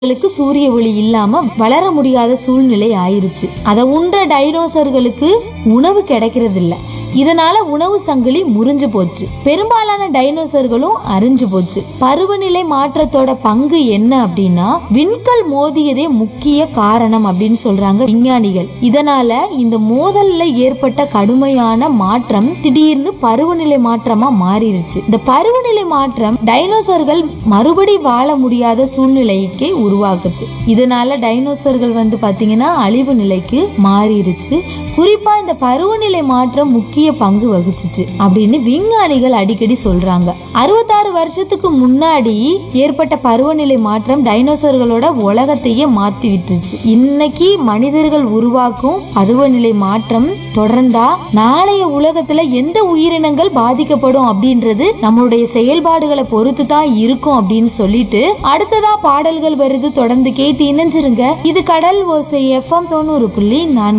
களுக்கு சூரிய ஒளி இல்லாம வளர முடியாத சூழ்நிலை ஆயிருச்சு அதை உண்ட டைனோசர்களுக்கு உணவு கிடைக்கிறது இல்ல இதனால உணவு சங்கிலி முறிஞ்சு போச்சு பெரும்பாலான டைனோசர்களும் அரிஞ்சு போச்சு பருவநிலை மாற்றத்தோட பங்கு என்ன அப்படின்னா விண்கல் மோதியதே முக்கிய காரணம் அப்படின்னு சொல்றாங்க விஞ்ஞானிகள் இதனால இந்த மோதல்ல ஏற்பட்ட கடுமையான மாற்றம் திடீர்னு பருவநிலை மாற்றமா மாறிடுச்சு இந்த பருவநிலை மாற்றம் டைனோசர்கள் மறுபடி வாழ முடியாத சூழ்நிலைக்கு உருவாக்குச்சு இதனால டைனோசர்கள் வந்து பாத்தீங்கன்னா அழிவு நிலைக்கு மாறிடுச்சு குறிப்பா இந்த பருவநிலை மாற்றம் முக்கிய பங்கு வகிச்சுச்சு அப்படின்னு விஞ்ஞானிகள் அடிக்கடி சொல்றாங்க அறுபத்தாறு வருஷத்துக்கு முன்னாடி ஏற்பட்ட பருவநிலை மாற்றம் டைனோசர்களோட உலகத்தையே மாத்தி விட்டுருச்சு இன்னைக்கு மனிதர்கள் உருவாக்கும் பருவநிலை மாற்றம் தொடர்ந்தா நாளைய உலகத்துல எந்த உயிரினங்கள் பாதிக்கப்படும் அப்படின்றது நம்மளுடைய செயல்பாடுகளை பொறுத்து தான் இருக்கும் அப்படின்னு சொல்லிட்டு அடுத்ததா பாடல்கள் வருது தொடர்ந்து கேட்டு இணைஞ்சிருங்க இது கடல் ஓசை எஃப்எம் தொண்ணூறு புள்ளி நான்கு